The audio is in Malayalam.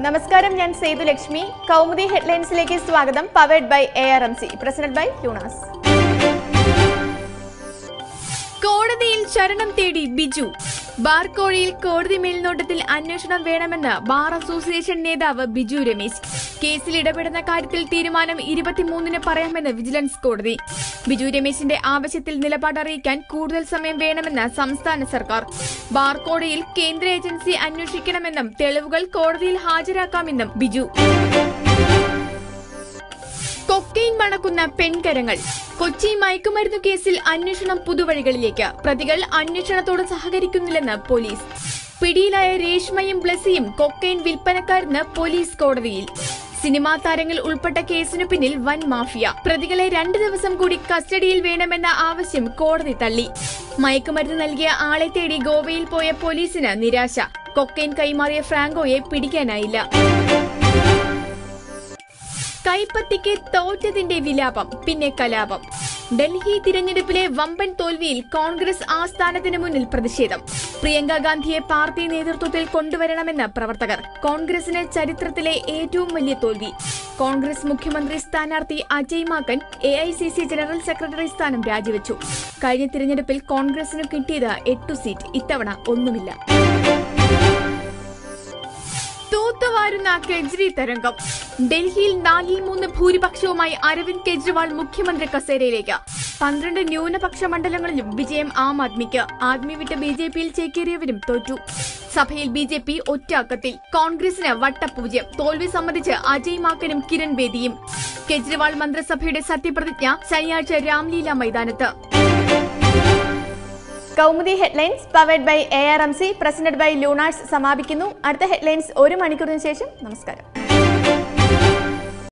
നമസ്കാരം ഞാൻ സേതു ലക്ഷ്മി കൗമുദി ഹെഡ്ലൈൻസിലേക്ക് സ്വാഗതം powered by A R M C president by യൂണാസ് കോടതിയിൽ ശരണം തേടി ബിജു ബാർക്കോഴയിൽ കോടതി മേൽനോട്ടത്തിൽ അന്വേഷണം വേണമെന്ന് ബാർ അസോസിയേഷൻ നേതാവ് ബിജു രമേശ് കേസിൽ ഇടപെടുന്ന കാര്യത്തിൽ തീരുമാനം ഇരുപത്തിമൂന്നിന് പറയാമെന്ന് വിജിലൻസ് കോടതി ബിജു രമേശിന്റെ ആവശ്യത്തിൽ നിലപാട് അറിയിക്കാൻ കൂടുതൽ സമയം വേണമെന്ന് സംസ്ഥാന സർക്കാർ ബാർക്കോഴയിൽ കേന്ദ്ര ഏജൻസി അന്വേഷിക്കണമെന്നും തെളിവുകൾ കോടതിയിൽ ഹാജരാക്കാമെന്നും ബിജു കൊക്കൈൻ മണക്കുന്ന പെൺകരങ്ങൾ കൊച്ചി മയക്കുമരുന്നു കേസിൽ അന്വേഷണം പുതുവഴികളിലേക്ക് പ്രതികൾ അന്വേഷണത്തോട് സഹകരിക്കുന്നില്ലെന്ന് പോലീസ് പിടിയിലായ രേഷ്മയും ബ്ലസിയും കൊക്കൈൻ വിൽപ്പനക്കാരെന്ന് പോലീസ് കോടതിയിൽ സിനിമാ താരങ്ങൾ ഉൾപ്പെട്ട കേസിനു പിന്നിൽ വൻ മാഫിയ പ്രതികളെ രണ്ടു ദിവസം കൂടി കസ്റ്റഡിയിൽ വേണമെന്ന ആവശ്യം കോടതി തള്ളി മയക്കുമരുന്ന് നൽകിയ ആളെ തേടി ഗോവയിൽ പോയ പോലീസിന് നിരാശ കൊക്കൈൻ കൈമാറിയ ഫ്രാങ്കോയെ പിടിക്കാനായില്ല കൈപ്പത്തിക്ക് തോറ്റതിന്റെ വിലാപം പിന്നെ കലാപം ഡൽഹി തിരഞ്ഞെടുപ്പിലെ വമ്പൻ തോൽവിയിൽ കോൺഗ്രസ് ആസ്ഥാനത്തിന് മുന്നിൽ പ്രതിഷേധം പ്രിയങ്ക ഗാന്ധിയെ പാർട്ടി നേതൃത്വത്തിൽ കൊണ്ടുവരണമെന്ന് പ്രവർത്തകർ കോൺഗ്രസിന് ചരിത്രത്തിലെ ഏറ്റവും വലിയ തോൽവി കോൺഗ്രസ് മുഖ്യമന്ത്രി സ്ഥാനാർത്ഥി Ajay Maken A I C C general secretary സ്ഥാനം രാജിവെച്ചു കഴിഞ്ഞ തിരഞ്ഞെടുപ്പിൽ കോൺഗ്രസിന് കിട്ടിയത് എട്ടു സീറ്റ് ഇത്തവണ ഒന്നുമില്ല തൂത്തുവാരുന്ന കെജ്രി തരംഗം ഡൽഹിയിൽ നാലിൽ മൂന്ന് ഭൂരിപക്ഷവുമായി അരവിന്ദ് കെജ്രിവാൾ മുഖ്യമന്ത്രി കസേരയിലേക്ക് പന്ത്രണ്ട് ന്യൂനപക്ഷ മണ്ഡലങ്ങളിലും വിജയം ആം ആദ്മിക്ക് ആദ്മി വിട്ട് ബി ജെ പിയിൽ ചേക്കേറിയവരും തോറ്റു സഭയിൽ ബി ജെ പി ഒറ്റയാക്കത്തിൽ കോൺഗ്രസിന് വട്ടപൂജ്യം തോൽവി സംബന്ധിച്ച് അജയ് മാക്കനും കിരൺ ബേദിയും കെജ്രിവാൾ മന്ത്രിസഭയുടെ സത്യപ്രതിജ്ഞ ശനിയാഴ്ച രാംലീല മൈതാനത്ത് Kaumudi headlines powered by A R M C president by ലൂണാസ് സമാപിക്കുന്നു അടുത്ത ഹെഡ്ലൈൻസ് ഒരു മണിക്കൂറിന് ശേഷം നമസ്കാരം